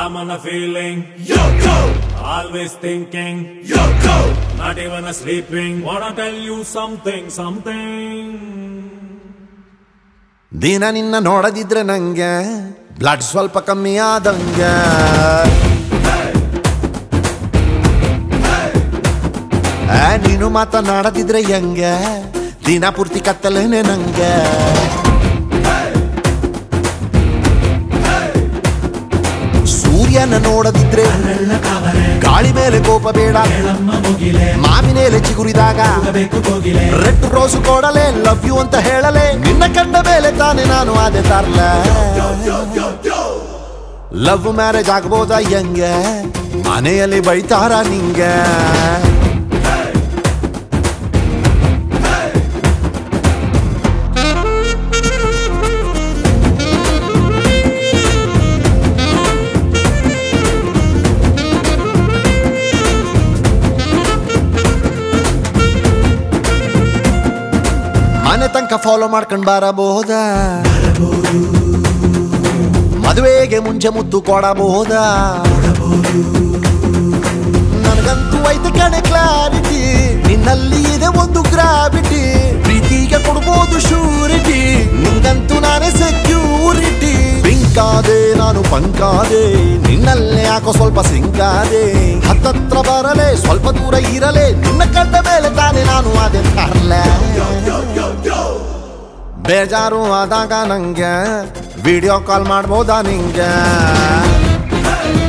I'm on a feeling, Yo, go, always thinking, yo, go. not even a sleeping. Wanna tell you something, something. ದಿನ ನಿನ್ನ ನೋಡದಿದ್ರೆ ನಂಗೆ blood ಸ್ವಲ್ಪ ಕಮ್ಮಿ ಆದಂಗೆ ಆ, ನೀನು ಮಾತನಾಡದಿದ್ರೆ ಹೆಂಗೆ ದಿನ ಪೂರ್ತಿ ಕತ್ತಲೇನೆ ನಂಗೆ ಸೂರ್ಯನ ನೋಡದಿದ್ರೆ ಗಾಳಿ ಮೇಲೆ ಕೋಪ ಬೇಡ ಮಾವಿನೇಲೆ ಚಿಗುರಿದಾಗ ರೆಡ್ ರೋಸು ಕೊಡಲೆ ಲವ್ ಯು ಅಂತ ಹೇಳಲೆ ನಿನ್ನ ಕಂಡ ಮೇಲೆ ತಾನೆ ನಾನು ಅದೇ ತರ್ಲ ಲವ್ ಮ್ಯಾರೇಜ್ ಆಗ್ಬೋದಾ ಹೆಂಗೆ ಮನೆಯಲ್ಲಿ ಬೈತಾರ ನಿಂಗೆ ಮನೆ ತನಕ ಫಾಲೋ ಮಾಡ್ಕೊಂಡ್ ಬರಬಹುದಾ ಮದುವೆಗೆ ಮುಂಚೆ ಮುತ್ತು ಕೊಡಬಹುದಾ ನನಗಂತೂ ಐತೆ ಕಡೆ ಕ್ಲಾರಿಟಿ ನಿನ್ನಲ್ಲಿ ಇದೆ ಒಂದು ಗ್ರಾವಿಟಿ ಪ್ರೀತಿಗೆ ಕೊಡ್ಬೋದು ಶೂರಿಟಿ ನಿಂಗಂತೂ ನಾನೇ ಸೆಕ್ಯೂರಿಟಿ ಬಿಂಕಾದೆ ನಾನು ಪಂಕಾದೆ ನಿನ್ನಲ್ಲೇ ಯಾಕೋ ಸ್ವಲ್ಪ ಸಿಂಕಾದೆ ಹತ್ತತ್ರ ಬರಲೆ ಸ್ವಲ್ಪ ದೂರ ಇರಲೆ ನಿನ್ನ ಕಂಡ ಮೇಲೆ ತಾನೆ ನಾನು ಅದೇ ತರ್ಲೆ ಬೇಜಾರು ಆದಾಗ ನಂಗೆ ವಿಡಿಯೋ ಕಾಲ್ ಮಾಡ್ಬೋದಾ ನಿಂಗೆ